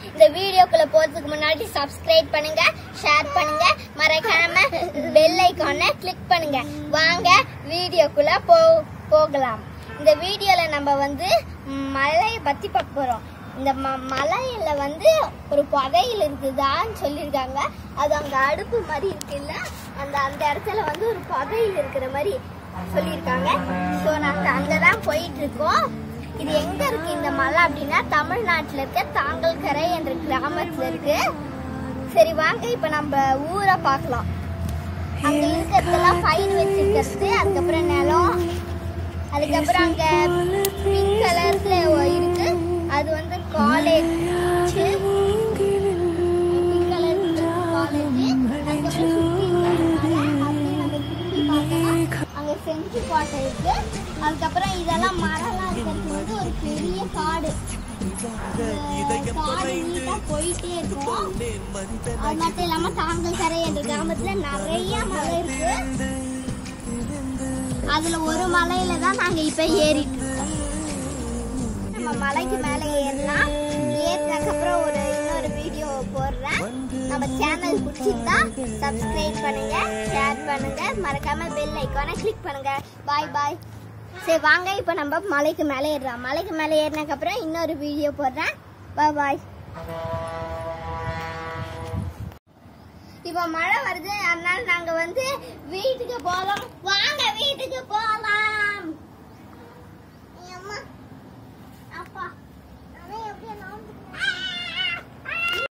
இந்த வீடியோக்குள்ள போறதுக்கு முன்னாடி சப்ஸ்கிரைப் பண்ணுங்க ஷேர் பண்ணுங்க மறக்காம பெல் ஐகானை கிளிக் பண்ணுங்க வாங்க வீடியோக்குள்ள போ போகலாம் இந்த வீடியோல நம்ம வந்து ம், மலையை பத்தி பார்க்க போறோம் இந்த ம- மலையில வந்து ஒரு புதையல் இருக்குதான்னு சொல்லியிருக்காங்க அது அங்க அடுப்பு மாதிரி இருக்குல்ல அந்த அந்த இடத்துல வந்து ஒரு புதையல் இருக்கிற மாதிரி சொல்லியிருக்காங்க ஸோ நாங்க அங்கதான் போயிட்டு இருக்கோம் இது எங்க இருக்கு இந்த மலை அப்படின்னா தமிழ்நாட்டுல இருக்க தாங்கல்கரை என்ற கிராமத்துல இருக்கு சரி வாங்க இப்ப நம்ம ஊரை பார்க்கலாம் அங்க இருக்கிறதெல்லாம் ஃபைன் வச்சிருக்கிறது அதுக்கப்புறம் நிலம் அதுக்கப்புறம் அங்க பிங்க் கலர்ல இருக்கு அது வந்து காலேஜ் பிங்க் கலர் காலேஜ் அதுக்கப்புறம் சுத்தி இருக்கிறதுனால அப்படியே நம்ம திரும்பி பார்த்தோம்னா அங்க செஞ்சு கோட்டை இருக்கு அதுக்கப்புறம் இதெல்லாம் மரம்லாம் இருக்கிறது வந்து ஒரு பெரிய காடு இந்த காடு நீட்டா போயிட்டே இருக்கும் அது மட்டும் இல்லாம தாங்கல் கரை என்ற கிராமத்துல நிறைய மலை இருக்கு அதுல ஒரு மலையில தான் நாங்க இப்ப ஏறிட்டு இருக்கோம் நம்ம மலைக்கு மேல ஏறலாம் ஏறினதுக்கு அப்புறம் ஒரு இன்னொரு வீடியோ போடுறேன் நம்ம சேனல் பிடிச்சிருந்தா சப்ஸ்கிரைப் பண்ணுங்க ஷேர் பண்ணுங்க மறக்காம பெல் ஐக்கானை கிளிக் பண்ணுங்க பாய் பாய் சரி வாங்க இப்போ நம்ம மலைக்கு மேலே ஏறுறோம் மலைக்கு மேலே ஏறினதுக்கு அப்புறம் இன்னொரு வீடியோ போடுறேன் பாய் பாய் இப்போ மழை வருது அதனால நாங்க வந்து வீட்டுக்கு போகலாம் வாங்க வீட்டுக்கு போகலாம் அம்மா